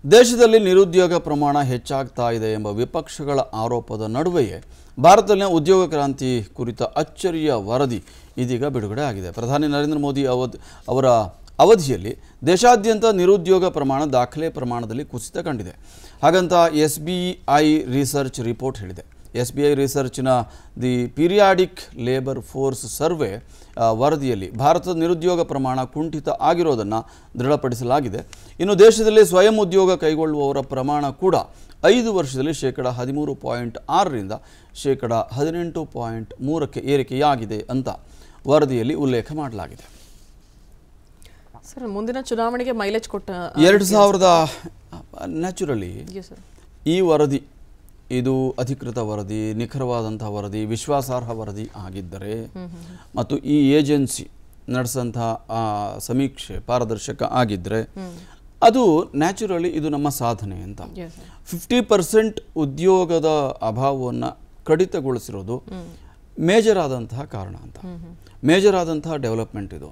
ದೇಶದಲ್ಲಿ ನಿರುದ್ಯೋಗ ಪ್ರಮಾಣ ಹೆಚ್ಚಾಗ್ತಾ ಇದೆ ಎಂಬ ವಿಪಕ್ಷಗಳ ಆರೋಪದ ನಡುವೆಯೇ ಭಾರತದಲ್ಲಿನ ಉದ್ಯೋಗ ಕ್ರಾಂತಿ ಕುರಿತ ಅಚ್ಚರಿಯ ವರದಿ ಇದೀಗ ಬಿಡುಗಡೆ ಆಗಿದೆ ಪ್ರಧಾನಿ ನರೇಂದ್ರ ಮೋದಿ ಅವಧಿ ಅವರ ಅವಧಿಯಲ್ಲಿ ದೇಶಾದ್ಯಂತ ನಿರುದ್ಯೋಗ ಪ್ರಮಾಣ ದಾಖಲೆ ಪ್ರಮಾಣದಲ್ಲಿ ಕುಸಿತ ಕಂಡಿದೆ ಹಾಗಂತ S B I research report ಹೇಳಿದೆ ಎಸ್ ಬಿ ಐ ರಿಸರ್ಚ್ನ the periodic labour force survey ಆ, ವರದಿಯಲ್ಲಿ ಭಾರತದ ನಿರುದ್ಯೋಗ ಪ್ರಮಾಣ ಕುಂಠಿತ ಆಗಿರೋದನ್ನು ದೃಢಪಡಿಸಲಾಗಿದೆ ಇನ್ನು ದೇಶದಲ್ಲಿ ಸ್ವಯಂ ಉದ್ಯೋಗ ಕೈಗೊಳ್ಳುವವರ ಪ್ರಮಾಣ ಕೂಡ ಐದು ವರ್ಷದಲ್ಲಿ ಶೇಕಡ ಹದಿಮೂರು ಪಾಯಿಂಟ್ ಆರರಿಂದ ಶೇಕಡ ಹದಿನೆಂಟು ಪಾಯಿಂಟ್ ಮೂರಕ್ಕೆ ಏರಿಕೆಯಾಗಿದೆ ಅಂತ ವರದಿಯಲ್ಲಿ ಉಲ್ಲೇಖ ಮಾಡಲಾಗಿದೆ ಸರ್ ಮುಂದಿನ ಚುನಾವಣೆಗೆ ಮೈಲೇಜ್ ಕೊಟ್ಟ ಎರಡು ಸಾವಿರದ ನ್ಯಾಚುರಲಿ ಎಸ್ ಸರ್ ಈ ವರದಿ ಇದು ಅಧಿಕೃತ ವರದಿ ನಿಖರವಾದಂಥ ವರದಿ ವಿಶ್ವಾಸಾರ್ಹ ವರದಿ ಆಗಿದ್ದರೆ ಮತ್ತು ಈ ಏಜೆನ್ಸಿ ನಡೆಸಂಥ ಆ, ಸಮೀಕ್ಷೆ ಪಾರದರ್ಶಕ ಆಗಿದ್ದರೆ ಅದು ನ್ಯಾಚುರಲಿ ಇದು ನಮ್ಮ ಸಾಧನೆ ಅಂತ ಎಸ್ ಸರ್ ಫಿಫ್ಟಿ ಪರ್ಸೆಂಟ್ ಉದ್ಯೋಗದ ಅಭಾವವನ್ನು ಕಡಿತಗೊಳಿಸಿರೋದು ಮೇಜರ್ ಆದಂತಹ ಕಾರಣ ಅಂತ ಮೇಜರ್ ಆದಂತಹ ಡೆವಲಪ್ಮೆಂಟ್ ಇದು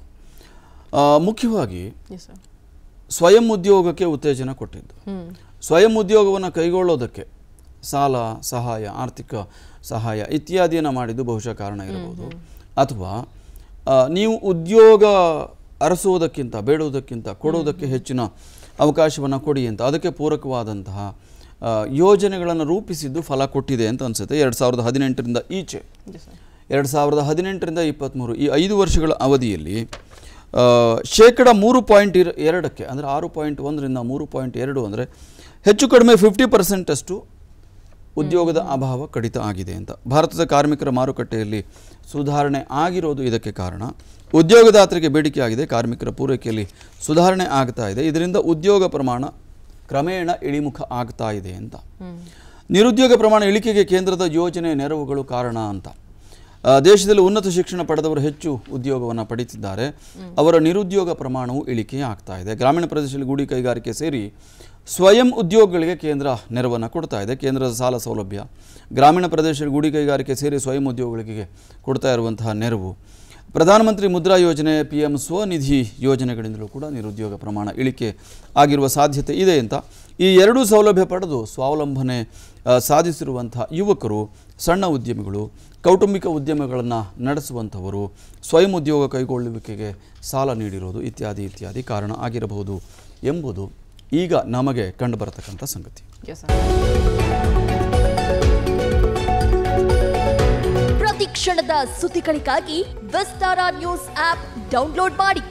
ಆ, ಮುಖ್ಯವಾಗಿ ಎಸ್ ಸರ್ ಸ್ವಯಂ ಉದ್ಯೋಗಕ್ಕೆ ಉತ್ತೇಜನ ಕೊಟ್ಟಿದ್ದು ಹ್ಮ್ ಸ್ವಯಂ ಉದ್ಯೋಗವನ್ನು ಕೈಗೊಳ್ಳೋದಕ್ಕೆ ಸಾಲ ಸಹಾಯ ಆರ್ಥಿಕ ಸಹಾಯ ಇತ್ಯಾದಿಯನ್ನು ಮಾಡಿದ್ದು ಬಹುಶಃ ಕಾರಣ ಇರಬಹುದು ಅಥವಾ ಆ, ನೀವು ಉದ್ಯೋಗ ಅರಸುವುದಕ್ಕಿಂತ ಬೇಡುವುದಕ್ಕಿಂತ ಕೊಡುವುದಕ್ಕೆ ಹೆಚ್ಚಿನ ಅವಕಾಶವನ್ನು ಕೊಡಿ ಅಂತ ಅದಕ್ಕೆ ಪೂರಕವಾದಂತಹ ಆ, ಯೋಜನೆಗಳನ್ನು ರೂಪಿಸಿದ್ದು ಫಲ ಕೊಟ್ಟಿದೆ ಅಂತ ಅನಿಸುತ್ತೆ ಎರಡು ಸಾವಿರದ ಹದಿನೆಂಟರಿಂದ ಈಚೆ ಎಸ್ ಸರ್ ಎರಡು ಸಾವಿರದ ಹದಿನೆಂಟರಿಂದ ಇಪ್ಪತ್ತ್ಮೂರು ಈ ಐದು ವರ್ಷಗಳ ಅವಧಿಯಲ್ಲಿ ಆ, ಶೇಕಡ ಮೂರು ಪಾಯಿಂಟ್ ಇರ ಎರಡಕ್ಕೆ ಅಂದರೆ ಆರು ಪಾಯಿಂಟ್ ಒಂದರಿಂದ ಮೂರು ಪಾಯಿಂಟ್ ಎರಡು ಅಂದರೆ ಹೆಚ್ಚು ಕಡಿಮೆ ಫಿಫ್ಟಿ ಪರ್ಸೆಂಟಷ್ಟು ಉದ್ಯೋಗದ ಅಭಾವ ಕಡಿತ ಆಗಿದೆ ಅಂತ ಭಾರತದ ಕಾರ್ಮಿಕರ ಮಾರುಕಟ್ಟೆಯಲ್ಲಿ ಸುಧಾರಣೆ ಆಗಿರೋದು ಇದಕ್ಕೆ ಕಾರಣ ಉದ್ಯೋಗದಾತರಿಗೆ ಬೇಡಿಕೆ ಆಗಿದೆ ಕಾರ್ಮಿಕರ ಪೂರೈಕೆಯಲ್ಲಿ ಸುಧಾರಣೆ ಆಗ್ತಾ ಇದೆ ಇದರಿಂದ ಉದ್ಯೋಗ ಪ್ರಮಾಣ ಕ್ರಮೇಣ ಇಳಿಮುಖ ಆಗ್ತಾ ಇದೆ ಅಂತ ನಿರುದ್ಯೋಗ ಪ್ರಮಾಣ ಇಳಿಕೆಗೆ ಕೇಂದ್ರದ ಯೋಜನೆ ನೆರವುಗಳು ಕಾರಣ ಅಂತ ಆ, ದೇಶದಲ್ಲಿ ಉನ್ನತ ಶಿಕ್ಷಣ ಪಡೆದವರು ಹೆಚ್ಚು ಉದ್ಯೋಗವನ್ನು ಪಡೀತಿದ್ದಾರೆ ಅವರ ನಿರುದ್ಯೋಗ ಪ್ರಮಾಣವು ಇಳಿಕೆ ಆಗ್ತಾ ಇದೆ ಗ್ರಾಮೀಣ ಪ್ರದೇಶದಲ್ಲಿ ಗೂಡಿ ಕೈಗಾರಿಕೆ ಸೇರಿ ಸ್ವಯಂ ಉದ್ಯೋಗಗಳಿಗೆ ಕೇಂದ್ರ ನೆರವನ್ನು ಕೊಡ್ತಾ ಇದೆ ಕೇಂದ್ರದ ಸಾಲ ಸೌಲಭ್ಯ ಗ್ರಾಮೀಣ ಪ್ರದೇಶದಲ್ಲಿ ಗೂಡಿ ಕೈಗಾರಿಕೆ ಸೇರಿ ಸ್ವಯಂ ಉದ್ಯೋಗಗಳಿಗೆ ಕೊಡ್ತಾ ಇರುವಂತಹ ನೆರವು ಪ್ರಧಾನಮಂತ್ರಿ ಮುದ್ರಾ ಯೋಜನೆ ಪಿ ಎಂ ಸ್ವನಿಧಿ ಯೋಜನೆಗಳಿಂದಲೂ ಕೂಡ ನಿರುದ್ಯೋಗ ಪ್ರಮಾಣ ಇಳಿಕೆ ಆಗಿರುವ ಸಾಧ್ಯತೆ ಇದೆ ಅಂತ ಈ ಎರಡೂ ಸೌಲಭ್ಯ ಪಡೆದು ಸ್ವಾವಲಂಬನೆ ಆ, ಸಾಧಿಸಿರುವಂಥ ಯುವಕರು ಸಣ್ಣ ಉದ್ಯಮಿಗಳು ಕೌಟುಂಬಿಕ ಉದ್ಯಮಗಳನ್ನು ನಡೆಸುವಂಥವರು ಸ್ವಯಂ ಉದ್ಯೋಗ ಕೈಗೊಳ್ಳುವಿಕೆಗೆ ಸಾಲ ನೀಡಿರೋದು ಇತ್ಯಾದಿ ಇತ್ಯಾದಿ ಕಾರಣ ಆಗಿರಬಹುದು ಎಂಬುದು ಈಗ ನಮಗೆ ಕಂಡುಬರತಕ್ಕಂಥ ಸಂಗತಿ ಎಸ್ ಸರ್ ಪ್ರತಿ ಕ್ಷಣದ ಸುದ್ದಿಗಳಿಗಾಗಿ ವಿಸ್ತಾರ ನ್ಯೂಸ್ ಆಪ್ ಡೌನ್ಲೋಡ್ ಮಾಡಿ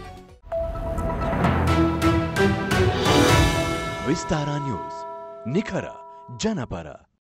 ವಿಸ್ತಾರ ನ್ಯೂಸ್ ನಿಖರ ಜನಪರ